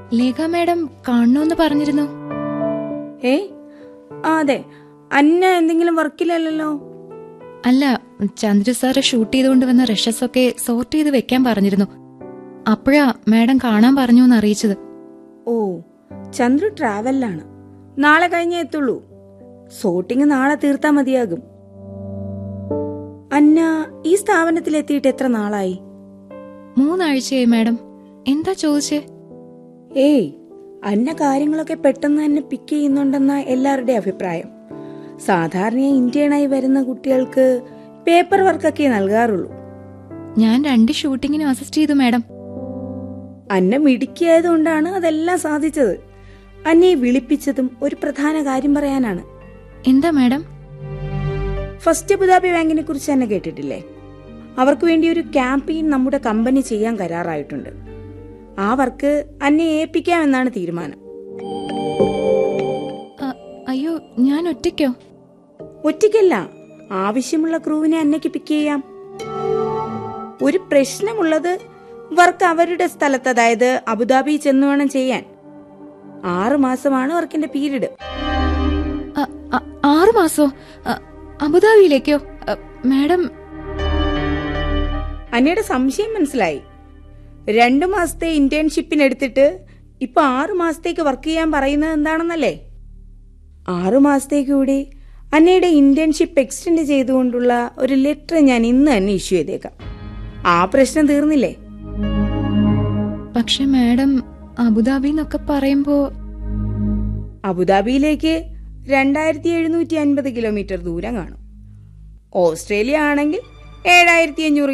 Lekha madam കാണണമെന്ന് പറഞ്ഞിരുന്നു ഏ ആ അതെ അന്ന എന്തെങ്കിലും വർക്കിലല്ലല്ലോ അല്ല ചന്ദ്ര സാറ് ഷൂട്ട് ചെയ്തുകൊണ്ട് വന്ന റഷസ് ഒക്കെ സോർട്ട് ചെയ്ത് വെക്കാൻ പറഞ്ഞിരുന്നു അപ്പോഴാ മാഡം കാണാൻ പറഞ്ഞു എന്ന് അറിയിച്ചത് ഓ ചന്ദ്രു ട്രാവലിലാണ് നാളെ കഴിഞ്ഞേ എത്തുള്ളൂ സോട്ടിങ് നാളെ തീർത്താ മതിയാകും അന്ന ഈ സ്ഥാപനത്തിൽ എത്തിയിട്ട് എത്ര നാളായി മൂന്നാഴ്ചയായി മാഡം എന്താ ചോദിച്ചേ ഏയ് അന്ന കാര്യങ്ങളൊക്കെ പെട്ടെന്ന് തന്നെ പിക്ക് ചെയ്യുന്നുണ്ടെന്ന എല്ലാവരുടെ അഭിപ്രായം സാധാരണ ഇന്ത്യനായി വരുന്ന കുട്ടികൾക്ക് പേപ്പർ വർക്കൊക്കെ നൽകാറുള്ളൂ ഞാൻ രണ്ട് ഷൂട്ടിങ്ങിനും അസിസ്റ്റ് ചെയ്തു മാഡം അന്ന മിടുക്കിയായതുകൊണ്ടാണ് അതെല്ലാം സാധിച്ചത് അന്നയെ വിളിപ്പിച്ചതും ഒരു പ്രധാന കാര്യം പറയാനാണ് എന്താ മാഡം ഫസ്റ്റ് അബുദാബി ബാങ്കിനെ കുറിച്ച് തന്നെ കേട്ടിട്ടില്ലേ അവർക്ക് വേണ്ടി ഒരു ക്യാമ്പയിൻ നമ്മുടെ കമ്പനി ചെയ്യാൻ കരാറായിട്ടുണ്ട് ആ വർക്ക് അന്നെ ഏൽപ്പിക്കാമെന്നാണ് തീരുമാനം അ- അയ്യോ ഞാൻ ഒറ്റയ്ക്കോ ഒറ്റയ്ക്കല്ല ആവശ്യമുള്ള ക്രൂവിനെ അന്നയ്ക്ക് പിക്ക് ചെയ്യാം ഒരു പ്രശ്നമുള്ളത് വർക്ക് അവരുടെ സ്ഥലത്ത് അതായത് അബുദാബി ചെന്ന് വേണം ചെയ്യാൻ ആറ് മാസമാണ് വർക്കിന്റെ പീരീഡ് അ- അ- ആറ് മാസോ അ- അബുദാബിയിലേക്കോ അ, മാഡം അന്നയുടെ സംശയം മനസ്സിലായി രണ്ടു മാസത്തെ ഇന്റേൺഷിപ്പിന് എടുത്തിട്ട് ഇപ്പൊ ആറു മാസത്തേക്ക് വർക്ക് ചെയ്യാൻ പറയുന്നത് എന്താണെന്നല്ലേ ആറു മാസത്തേക്ക് കൂടി അന്നയുടെ ഇന്റേൺഷിപ്പ് എക്സ്റ്റെൻഡ് ചെയ്തുകൊണ്ടുള്ള ഒരു ലെറ്റർ ഞാൻ ഇന്ന് തന്നെ ഇഷ്യൂ ചെയ്തേക്കാം ആ പ്രശ്നം തീർന്നില്ലേ പക്ഷെ മാഡം അബുദാബി എന്നൊക്കെ പറയുമ്പോ അബുദാബിയിലേക്ക് രണ്ടായിരത്തി എഴുന്നൂറ്റി അൻപത് കിലോമീറ്റർ ദൂരം കാണും ഓസ്ട്രേലിയ ആണെങ്കിൽ ഏഴായിരത്തി അഞ്ഞൂറ്